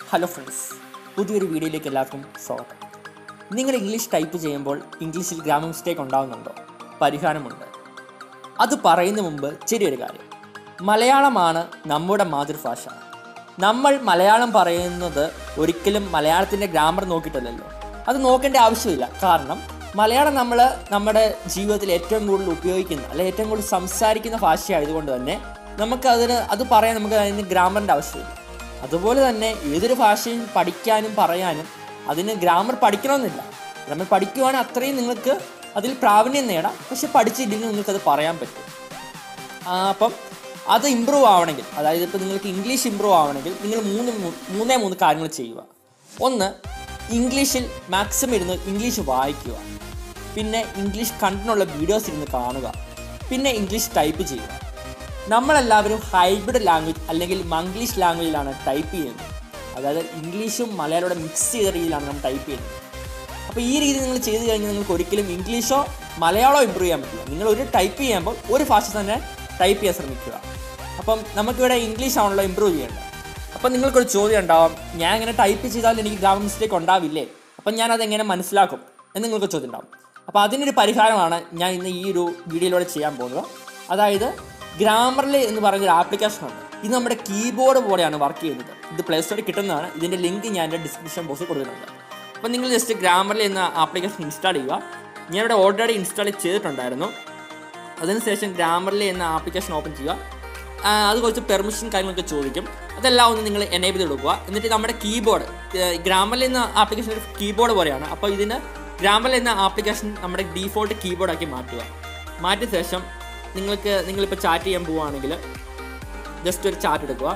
hello friends പുതിയൊരു വീഡിയോയിലേക്ക് എല്ലാവർക്കും സ്വാഗതം നിങ്ങൾ ഇംഗ്ലീഷ് ടൈപ്പ് ചെയ്യുമ്പോൾ ഇംഗ്ലീഷിൽ ഗ്രാമർ മിസ്റ്റേക്ക് ഉണ്ടാകുന്നുണ്ടോ പരിഹാരമുണ്ട് അത് പറയുന്ന മുമ്പ് ചെറിയൊരു കാര്യം മലയാളമാണ് നമ്മുടെ മാതൃഭാഷ നമ്മൾ മലയാളം പറയുന്നത് ഒരിക്കലും മലയാളത്തിൻ്റെ ഗ്രാമർ നോക്കിയിട്ടല്ലല്ലോ അത് നോക്കേണ്ട ആവശ്യമില്ല കാരണം മലയാളം നമ്മൾ നമ്മുടെ ജീവിതത്തിൽ ഏറ്റവും കൂടുതൽ ഉപയോഗിക്കുന്ന അല്ലെ ഏറ്റവും കൂടുതൽ സംസാരിക്കുന്ന ഭാഷയായതുകൊണ്ട് തന്നെ നമുക്ക് അതിന് അത് പറയാൻ നമുക്ക് അതിന് ഗ്രാമറിൻ്റെ ആവശ്യമില്ല അതുപോലെ തന്നെ ഏതൊരു ഭാഷയും പഠിക്കാനും പറയാനും അതിന് ഗ്രാമർ പഠിക്കണമെന്നില്ല ഗ്രാമർ പഠിക്കുവാണെങ്കിൽ അത്രയും നിങ്ങൾക്ക് അതിൽ പ്രാവീണ്യം നേടാം പക്ഷെ പഠിച്ചില്ലെങ്കിൽ നിങ്ങൾക്കത് പറയാൻ പറ്റും ആ, അപ്പം അത് ഇമ്പ്രൂവ് ആവണമെങ്കിൽ അതായത് ഇപ്പോൾ നിങ്ങൾക്ക് ഇംഗ്ലീഷ് ഇമ്പ്രൂവ് ആവണമെങ്കിൽ നിങ്ങൾ മൂന്ന് മൂ- മൂന്നേ മൂന്ന് കാര്യങ്ങൾ ചെയ്യുക ഒന്ന് ഇംഗ്ലീഷിൽ മാക്സിമം ഇരുന്ന് ഇംഗ്ലീഷ് വായിക്കുക പിന്നെ ഇംഗ്ലീഷ് കണ്ടിനുള്ള വീഡിയോസ് ഇരുന്ന് കാണുക പിന്നെ ഇംഗ്ലീഷ് ടൈപ്പ് ചെയ്യുക നമ്മളെല്ലാവരും ഹൈബ്രിഡ് ലാംഗ്വേജ് അല്ലെങ്കിൽ മംഗ്ലീഷ് ലാംഗ്വേജിലാണ് ടൈപ്പ് ചെയ്യുന്നത് അതായത് ഇംഗ്ലീഷും മലയാളവും മിക്സ് ചെയ്ത രീതിയിലാണ് നമ്മൾ ടൈപ്പ് ചെയ്യുന്നത് അപ്പോൾ ഈ രീതി നിങ്ങൾ ചെയ്ത് കഴിഞ്ഞാൽ നിങ്ങൾക്ക് ഒരിക്കലും ഇംഗ്ലീഷോ മലയാളമോ ഇമ്പ്രൂവ് ചെയ്യാൻ പറ്റില്ല നിങ്ങൾ ഒരു ടൈപ്പ് ചെയ്യുമ്പോൾ ഒരു ഭാഷ തന്നെ ടൈപ്പ് ചെയ്യാൻ ശ്രമിക്കുക അപ്പം നമുക്കിവിടെ ഇംഗ്ലീഷ് ആണല്ലോ ഇമ്പ്രൂവ് ചെയ്യേണ്ടത് അപ്പം നിങ്ങൾക്കൊരു ചോദ്യം ഉണ്ടാവാം ഞാൻ ഇങ്ങനെ ടൈപ്പ് ചെയ്താൽ എനിക്ക് ഗ്രാമർ മിസ്റ്റേക്ക് ഉണ്ടാവില്ലേ അപ്പം ഞാനത് എങ്ങനെ മനസ്സിലാക്കും എന്ന് നിങ്ങൾക്ക് ചോദ്യം ഉണ്ടാവും അപ്പോൾ അതിനൊരു പരിഹാരമാണ് ഞാൻ ഇന്ന് ഈ ഒരു വീഡിയോയിലൂടെ ചെയ്യാൻ പോകുന്നത് അതായത് ഗ്രാമറിൽ എന്ന് പറയുന്ന ഒരു ആപ്ലിക്കേഷൻ ഉണ്ട് ഇത് നമ്മുടെ കീബോർഡ് പോലെയാണ് വർക്ക് ചെയ്യുന്നത് ഇത് പ്ലേ സ്റ്റോറിൽ കിട്ടുന്നതാണ് ഇതിൻ്റെ ലിങ്ക് ഞാൻ എൻ്റെ ഡിസ്ക്രിപ്ഷൻ ബോക്സിൽ കൊടുത്തിട്ടുണ്ട് അപ്പോൾ നിങ്ങൾ ജസ്റ്റ് ഗ്രാമറിൽ എന്ന ആപ്ലിക്കേഷൻ ഇൻസ്റ്റാൾ ചെയ്യുക ഞാനിവിടെ ഓൾറെഡി ഇൻസ്റ്റാൾ ചെയ്തിട്ടുണ്ടായിരുന്നു അതിനുശേഷം ഗ്രാമറിൽ എന്ന ആപ്ലിക്കേഷൻ ഓപ്പൺ ചെയ്യുക ആ, അത് കുറച്ച് പെർമിഷൻ കാര്യങ്ങളൊക്കെ ചോദിക്കും അതെല്ലാം ഒന്ന് നിങ്ങൾ എനേബിൾ കൊടുക്കുക എന്നിട്ട് നമ്മുടെ കീബോർഡ് ഗ്രാമറിൽ എന്ന ആപ്ലിക്കേഷൻ ഒരു കീബോർഡ് പോലെയാണ് അപ്പോൾ ഇതിന് ഗ്രാമറിൽ എന്ന ആപ്ലിക്കേഷൻ നമ്മുടെ ഡീഫോൾട്ട് കീബോർഡാക്കി മാറ്റുക മാറ്റിയ ശേഷം നിങ്ങൾക്ക് നിങ്ങളിപ്പോൾ ചാറ്റ് ചെയ്യാൻ പോവുകയാണെങ്കിൽ ജസ്റ്റ് ഒരു ചാറ്റ് എടുക്കുക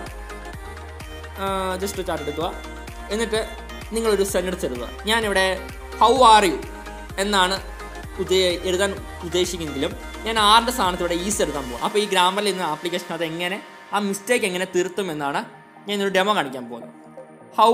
ജസ്റ്റ് ഒരു ചാറ്റ് എടുക്കുക എന്നിട്ട് നിങ്ങളൊരു സെൻറ്റൻസ് എഴുതുക ഞാനിവിടെ ഹൗ ആർ യു എന്നാണ് ഉദ്ദേ എഴുതാൻ ഉദ്ദേശിക്കുന്നെങ്കിലും ഞാൻ ആറിൻ്റെ സ്ഥാനത്ത് ഇവിടെ ഈസ് എഴുതാൻ പോകും അപ്പോൾ ഈ ഗ്രാമറിൽ ഇന്ന് ആപ്ലിക്കേഷൻ അത് എങ്ങനെ ആ മിസ്റ്റേക്ക് എങ്ങനെ തീർത്തും എന്നാണ് ഞാൻ ഒരു ഡെമോ കാണിക്കാൻ പോകുന്നത് ഹൗ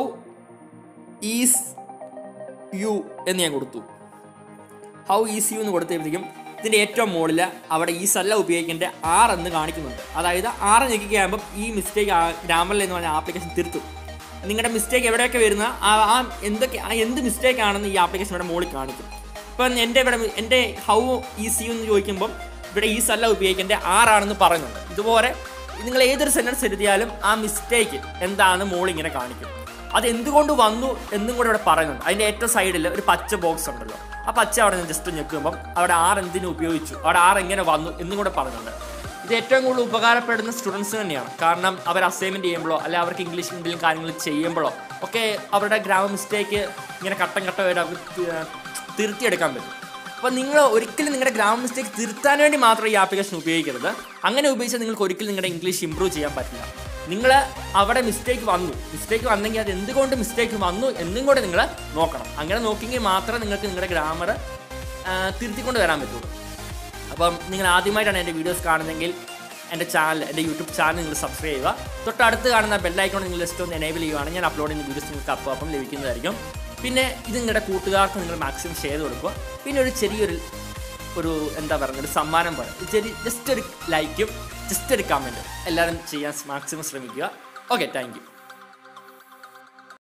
ഈസ് യു എന്ന് ഞാൻ കൊടുത്തു ഹൗ ഈസി യു എന്ന് കൊടുത്തപ്പോഴത്തേക്കും ഇതിൻ്റെ ഏറ്റവും മുകളിൽ അവിടെ ഈ സല്ല ഉപയോഗിക്കേണ്ട ആർ എന്ന് കാണിക്കുന്നുണ്ട് അതായത് ആറ് ഞെക്കിക്കുമ്പോൾ ഈ മിസ്റ്റേക്ക് ഗ്രാമറിൽ എന്ന് പറഞ്ഞ ആപ്ലിക്കേഷൻ തിരുത്തും നിങ്ങളുടെ മിസ്റ്റേക്ക് എവിടെയൊക്കെ വരുന്ന ആ ആ എന്തൊക്കെ ആ എന്ത് മിസ്റ്റേക്ക് ആണെന്ന് ഈ ആപ്ലിക്കേഷൻ ഇവിടെ മുകളിൽ കാണിക്കും ഇപ്പം എൻ്റെ ഇവിടെ എൻ്റെ ഹൗ ഈസി യു എന്ന് ചോദിക്കുമ്പം ഇവിടെ ഈ സല്ല ഉപയോഗിക്കേണ്ട ആറാണെന്ന് പറയുന്നുണ്ട് ഇതുപോലെ നിങ്ങൾ ഏതൊരു സെൻറ്റൻസ് എഴുതിയാലും ആ മിസ്റ്റേക്ക് എന്താണ് മുകളിൽ ഇങ്ങനെ കാണിക്കും അത് എന്തുകൊണ്ട് വന്നു എന്നും കൂടെ ഇവിടെ പറയുന്നുണ്ട് അതിൻ്റെ ഏറ്റവും സൈഡിൽ ഒരു പച്ച ബോക്സ് ഉണ്ടല്ലോ ആ പച്ച അവിടെ നിന്ന് ജസ്റ്റ് ഞെക്കുമ്പം അവിടെ ആർ എന്തിനു ഉപയോഗിച്ചു അവിടെ ആർ എങ്ങനെ വന്നു എന്നും കൂടെ പറയുന്നുണ്ട് ഇത് ഏറ്റവും കൂടുതൽ ഉപകാരപ്പെടുന്ന സ്റ്റുഡൻസ് തന്നെയാണ് കാരണം അവർ അസൈൻമെൻറ്റ് ചെയ്യുമ്പോഴോ അല്ലെ അവർക്ക് ഇംഗ്ലീഷ് എന്തെങ്കിലും കാര്യങ്ങൾ ചെയ്യുമ്പോഴോ ഒക്കെ അവരുടെ ഗ്രാമർ മിസ്റ്റേക്ക് ഇങ്ങനെ ഘട്ടം ഘട്ടമായിട്ട് അവർക്ക് തി- തിരുത്തിയെടുക്കാൻ പറ്റും അപ്പോൾ നിങ്ങൾ ഒരിക്കലും നിങ്ങളുടെ ഗ്രാമർ മിസ്റ്റേക്ക് തിരുത്താൻ വേണ്ടി മാത്രം ഈ ആപ്ലിക്കേഷൻ ഉപയോഗിക്കരുത് അങ്ങനെ ഉപയോഗിച്ചാൽ നിങ്ങൾക്ക് ഒരിക്കലും നിങ്ങളുടെ ഇംഗ്ലീഷ് ഇമ്പ്രൂവ് ചെയ്യാൻ പറ്റില്ല നിങ്ങൾ അവിടെ മിസ്റ്റേക്ക് വന്നു മിസ്റ്റേക്ക് വന്നെങ്കിൽ അത് എന്തുകൊണ്ട് മിസ്റ്റേക്ക് വന്നു എന്നും കൂടെ നിങ്ങൾ നോക്കണം അങ്ങനെ നോക്കിയെങ്കിൽ മാത്രമേ നിങ്ങൾക്ക് നിങ്ങളുടെ ഗ്രാമർ തിരുത്തിക്കൊണ്ട് വരാൻ പറ്റുള്ളൂ അപ്പം നിങ്ങൾ ആദ്യമായിട്ടാണ് എൻ്റെ വീഡിയോസ് കാണുന്നതെങ്കിൽ എൻ്റെ ചാനൽ എൻ്റെ യൂട്യൂബ് ചാനൽ നിങ്ങൾ സബ്സ്ക്രൈബ് ചെയ്യുക തൊട്ടടുത്ത് കാണുന്ന ബെല്ലൈക്കോൺ നിങ്ങൾ ജസ്റ്റ് ഒന്ന് എനേബിൾ ചെയ്യുകയാണെങ്കിൽ ഞാൻ അപ്ലോഡ് ചെയ്യുന്ന വീഡിയോസ് നിങ്ങൾക്ക് അപ്പം അപ്പം ലഭിക്കുന്നതായിരിക്കും പിന്നെ ഇത് നിങ്ങളുടെ കൂട്ടുകാർക്ക് നിങ്ങൾ മാക്സിമം ഷെയർ ചെയ്ത് കൊടുക്കുക പിന്നെ ഒരു ചെറിയൊരു ഒരു എന്താ പറയുക ഒരു സമ്മാനം പോലെ ഒരു ചെറിയ ജസ്റ്റ് ഒരു ലൈക്കും ജസ്റ്റ് ഒരു കമൻറ്റും എല്ലാവരും ചെയ്യാൻ മാക്സിമം ശ്രമിക്കുക ഓക്കെ താങ്ക് യു